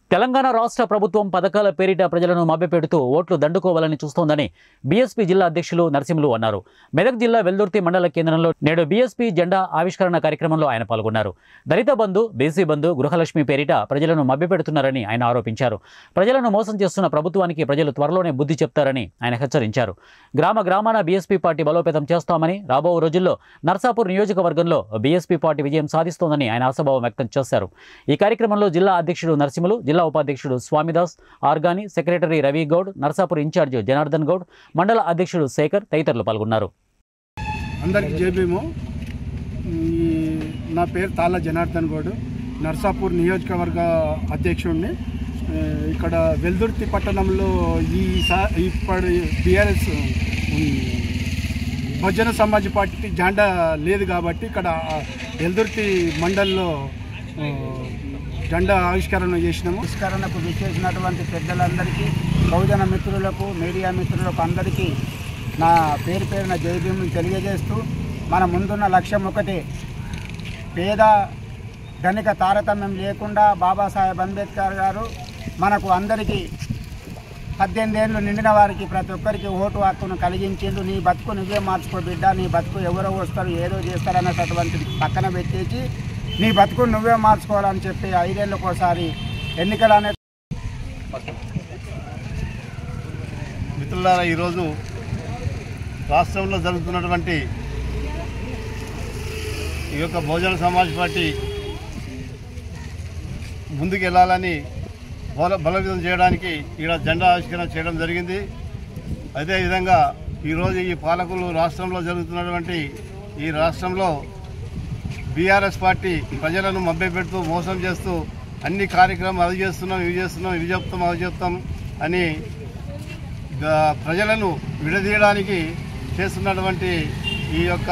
తెలంగాణ రాష్ట్ర ప్రభుత్వం పథకాల పేరిట ప్రజలను మభ్యపెడుతూ ఓట్లు దండుకోవాలని చూస్తోందని బీఎస్పీ జిల్లా అధ్యక్షులు నరసింహులు అన్నారు మెదక్ జిల్లా వెల్దుర్తి మండల కేంద్రంలో నేడు బీఎస్పీ జెండా ఆవిష్కరణ కార్యక్రమంలో ఆయన పాల్గొన్నారు దళిత బంధు బీసీ బంధు గృహలక్ష్మి పేరిట ప్రజలను మభ్యపెడుతున్నారని ఆయన ఆరోపించారు ప్రజలను మోసం చేస్తున్న ప్రభుత్వానికి ప్రజలు త్వరలోనే బుద్ధి చెప్తారని ఆయన హెచ్చరించారు గ్రామ గ్రామాన బీఎస్పీ పార్టీ బలోపేతం చేస్తామని రాబో రోజుల్లో నర్సాపూర్ నియోజకవర్గంలో బీఎస్పీ పార్టీ విజయం సాధిస్తోందని ఆయన ఆశాభావం వ్యక్తం చేశారు ఈ కార్యక్రమంలో జిల్లా అధ్యక్షుడు నరసింహులు జిల్లా ఉపాధ్యక్షుడు స్వామిదాస్ ఆర్గాని సెక్రటరీ రవి గౌడ్ నర్సాపూర్ ఇన్ఛార్జ్ జనార్దన్ గౌడ్ మండల అధ్యక్షుడు శేఖర్ తదితరులు పాల్గొన్నారు అందరికి జేబీము ఈ నా పేరు తాళ్ళ జనార్దన్ గౌడ్ నర్సాపూర్ నియోజకవర్గ అధ్యక్షుడిని ఆ, ఇక్కడ వెల్దుర్తి పట్టణంలో ఈ సా ఇప్పుడు బీఆర్ఎస్ బహుజన సమాజ్ పార్టీ జెండా లేదు కాబట్టి ఇక్కడ వెల్దుర్తి మండల్లో ఆ, జెండా ఆవిష్కరణ చేసినాము ఆవిష్కరణకు విచ్చేసినటువంటి పెద్దలందరికీ బహుజన మిత్రులకు మీడియా మిత్రులకు అందరికీ నా పేరు పేరున జయభీములు తెలియజేస్తూ మన ముందున్న లక్ష్యం ఒకటే పేద ధనిక తారతమ్యం లేకుండా బాబాసాహెబ్ అంబేద్కర్ గారు మనకు అందరికీ పద్దెనిమిది ఏళ్ళు నిండిన వారికి ప్రతి ఒక్కరికి ఓటు హక్కును కలిగించిండు నీ బతుకు నువ్వే మార్చుకో బిడ్డ నీ బతుకు ఎవరో వస్తారు ఏదో చేస్తారన్నటువంటిది పక్కన పెట్టేసి నీ బతుకు నువ్వే మార్చుకోవాలని చెప్పి ఐదేళ్ళకి ఒకసారి ఎన్నికలు అనే మిత్రులారా ఈరోజు రాష్ట్రంలో జరుగుతున్నటువంటి ఈ యొక్క బహుజన సమాజ్ పార్టీ ముందుకు వెళ్ళాలని బల బలోపేతం చేయడానికి ఇక్కడ జెండా ఆవిష్కరణ చేయడం జరిగింది అదేవిధంగా ఈరోజు ఈ పాలకులు రాష్ట్రంలో జరుగుతున్నటువంటి ఈ రాష్ట్రంలో బీఆర్ఎస్ పార్టీ ప్రజలను మభ్యపెడుతూ మోసం చేస్తూ అన్ని కార్యక్రమాలు అది చేస్తున్నాం ఇవి చేస్తున్నాం ఇవి చెప్తాం అవి చెప్తాం అని గా- ప్రజలను విడదీయడానికి చేస్తున్నటువంటి ఈ యొక్క